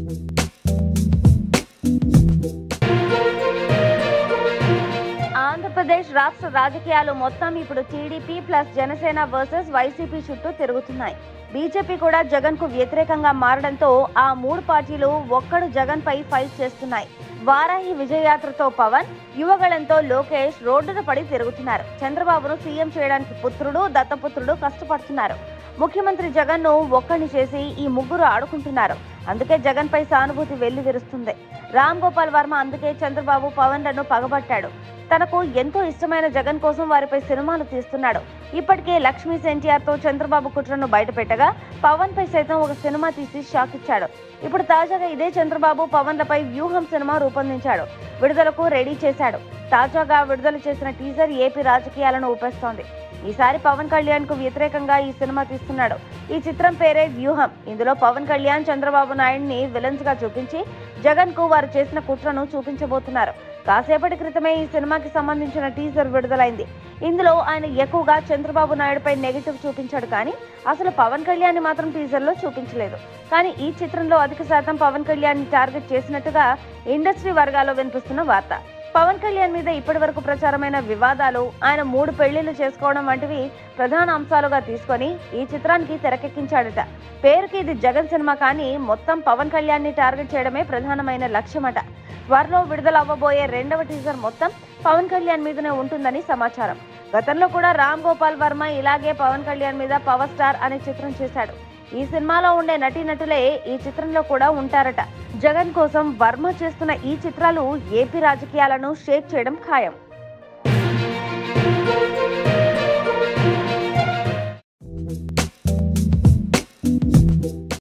ఆంధ్రప్రదేశ్ రాష్ట్ర రాజకీయాలు మొత్తం ఇప్పుడు TDP plus Janasena versus YCP చుట్టూ తిరుగుతున్నాయి బీజేపీ కూడా జగన్ కు వ్యతిరేకంగా మారడంతో ఆ మూడు పార్టీలు ఒక్కడు జగన్ పై ఫైట్ చేస్తున్నాయి వారాహి విజయయాత్రతో పవన్ యువగళంతో లోకేష్ రోడ్డున పడి తిరుగుతున్నారు చంద్రబాబును సీఎం చేయడానికి పుత్రుడు దత్తపుత్రుడు కష్టపడుతున్నారు ముఖ్యమంత్రి జగన్ ను ఒక్కడిని చేసి ఈ ముగ్గురు ఆడుకుంటున్నారు అందుకే జగన్ పై సానుభూతి వెళ్లి విరుస్తుంది రామ్ గోపాల్ వర్మ అందుకే చంద్రబాబు పవన్ లను పగబట్టాడు తనకు ఎంతో ఇష్టమైన జగన్ కోసం వారిపై సినిమాలు తీస్తున్నాడు ఇప్పటికే లక్ష్మీ ఎన్టీఆర్ తో చంద్రబాబు కుట్రను బయటపెట్టగా పవన్ పై సైతం ఒక సినిమా తీసి షాక్ ఇచ్చాడు ఇప్పుడు తాజాగా ఇదే చంద్రబాబు పవన్లపై వ్యూహం సినిమా రూపొందించాడు విడుదలకు రెడీ చేశాడు తాజాగా విడుదల చేసిన టీజర్ ఏపీ రాజకీయాలను ఊపేస్తోంది ఈసారి పవన్ కళ్యాణ్ కు వ్యతిరేకంగా ఈ సినిమా తీస్తున్నాడు ఈ చిత్రం పేరే వ్యూహం ఇందులో పవన్ కళ్యాణ్ చంద్రబాబు నాయుడిని విలన్స్ గా చూపించి జగన్ కు వారు చేసిన కుట్రను చూపించబోతున్నారు కాసేపటి క్రితమే ఈ సినిమాకి సంబంధించిన టీజర్ విడుదలైంది ఇందులో ఆయన ఎక్కువగా చంద్రబాబు నాయుడుపై నెగిటివ్ చూపించాడు కానీ అసలు పవన్ కళ్యాణ్ మాత్రం టీజర్ లో చూపించలేదు కానీ ఈ చిత్రంలో అధిక శాతం పవన్ కళ్యాణ్ ని టార్గెట్ చేసినట్టుగా ఇండస్ట్రీ వర్గాల్లో వినిపిస్తున్న వార్త పవన్ కళ్యాణ్ మీద ఇప్పటి వరకు ప్రచారమైన వివాదాలు ఆయన మూడు పెళ్లిళ్లు చేసుకోవడం వంటివి ప్రధాన అంశాలుగా తీసుకొని ఈ చిత్రానికి తెరకెక్కించాడట పేరుకి ఇది జగన్ సినిమా కానీ మొత్తం పవన్ కళ్యాణ్ ని టార్గెట్ చేయడమే ప్రధానమైన లక్ష్యమట త్వరలో విడుదల అవ్వబోయే రెండవ టీజర్ మొత్తం పవన్ కళ్యాణ్ మీదనే ఉంటుందని సమాచారం గతంలో కూడా రామ్ గోపాల్ వర్మ ఇలాగే పవన్ కళ్యాణ్ మీద పవర్ స్టార్ అనే చిత్రం చేశాడు ఈ సినిమాలో ఉండే నటీనటులే ఈ చిత్రంలో కూడా ఉంటారట జగన్ కోసం వర్మ చేస్తున్న ఈ చిత్రాలు ఏపీ రాజకీయాలను షేక్ చేయడం ఖాయం